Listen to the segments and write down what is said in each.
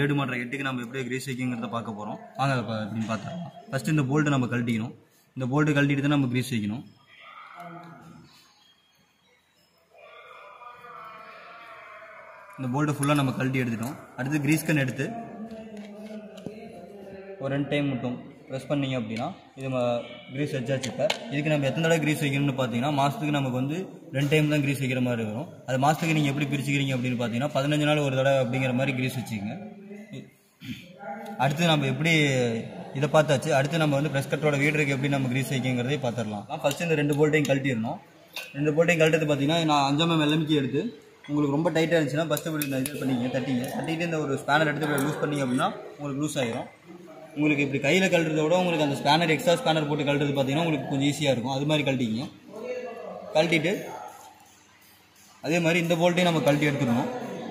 blade மாட்டுற ஹெட்டுக்கு நம்ம எப்படி Greece வைக்கங்கிறத பார்க்க போகிறோம் வாங்க இப்போ எப்படின்னு பார்த்துக்கலாம் ஃபஸ்ட்டு இந்த போல்ட்டை நம்ம கழட்டிக்கணும் இந்த போல்ட்டு கழட்டிட்டு தான் நம்ம கிரீஸ் வைக்கணும் இந்த போல்ட்டை ஃபுல்லாக நம்ம கழட்டி எடுத்துட்டோம் அடுத்து கிரீஸ் கன் எடுத்து ஒரு ரெண்டு டைம் மட்டும் ப்ரெஸ் பண்ணீங்க அப்படின்னா இது நம்ம கிரீஸ் வச்சாச்சு இப்போ இதுக்கு நம்ம எத்தனை தடவை கிரீஸ் வைக்கணும்னு பார்த்தீங்கன்னா மாதத்துக்கு நமக்கு வந்து ரெண்டு டைம் தான் கிரீஸ் வைக்கிற மாதிரி வரும் அது மாதத்துக்கு நீங்கள் எப்படி பிரிச்சுக்கிறீங்க அப்படின்னு பார்த்தீங்கன்னா பதினஞ்சு நாள் ஒரு தடவை அப்படிங்கிற மாதிரி கிரீஸ் வச்சுக்கோங்க அடுத்து நம்ம எப்படி இதை பார்த்தாச்சு அடுத்து நம்ம வந்து ப்ரெஸ் கட்டோட வீடருக்கு எப்படி நம்ம கிரீஸ் வைக்கங்கிறதே பார்த்துடலாம் ஃபஸ்ட்டு இந்த ரெண்டு போல்ட்டையும் கழட்டிடணும் ரெண்டு போல்ட்டையும் கழட்டது பார்த்தீங்கன்னா நான் அஞ்சாம் எம் எல்எம்கி எடுத்து உங்களுக்கு ரொம்ப டைட்டாக இருந்துச்சுன்னா ஃபஸ்ட்டு இப்படி இந்த இது பண்ணிங்க தட்டிங்க தட்டிட்டு இந்த ஒரு ஸ்பேனர் எடுத்து இப்படி லூஸ் பண்ணீங்க அப்படின்னா உங்களுக்கு லூஸ் ஆயிரும் உங்களுக்கு இப்படி கையில் கழட்டுறத விட உங்களுக்கு அந்த ஸ்பேனர் எக்ஸ்ட்ரா ஸ்பேனர் போட்டு கழட்டுறது பார்த்தீங்கன்னா உங்களுக்கு கொஞ்சம் ஈஸியாக இருக்கும் அது மாதிரி கழட்டிக்கிங்க கழட்டிட்டு அதே மாதிரி இந்த போல்ட்டையும் நம்ம கழட்டி எடுத்துக்கணும்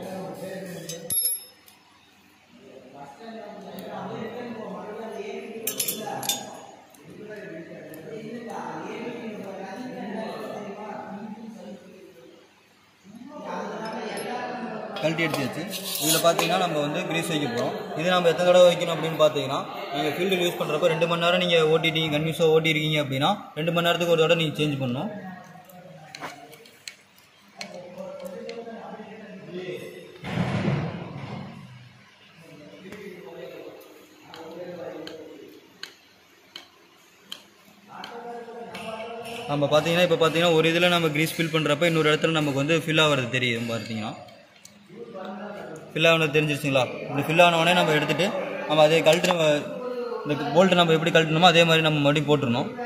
கழட்டி எடுத்தாச்சு இதில் பார்த்தீங்கன்னா நம்ம வந்து கிரீஸ் வைக்க போகிறோம் இது நம்ம எத்தனை தடவை வைக்கணும் அப்படின்னு பார்த்தீங்கன்னா நீங்கள் ஃபீல்டில் யூஸ் பண்ணுறப்ப ரெண்டு மணி நேரம் நீங்கள் ஓட்டிட்டீங்க கன்யூஸாக ஓட்டிருக்கீங்க அப்படின்னா ரெண்டு மணி நேரத்துக்கு ஒரு தடவை நீங்கள் சேஞ்ச் பண்ணணும் நம்ம பார்த்தீங்கன்னா இப்போ பார்த்தீங்கன்னா ஒரு இதில் நம்ம கிரீஸ் ஃபில் பண்ணுறப்ப இன்னொரு இடத்துல நமக்கு வந்து ஃபில் ஆகிறது தெரியும் பார்த்தீங்கன்னா ஃபில் ஆனது தெரிஞ்சிருச்சுங்களா இப்படி ஃபில் ஆனவொடனே நம்ம எடுத்துகிட்டு நம்ம அதே கழட்டு நம்ம இந்த போல்ட்டு நம்ம எப்படி கழட்டணுமோ அதே மாதிரி நம்ம மறுபடியும் போட்டுருணும்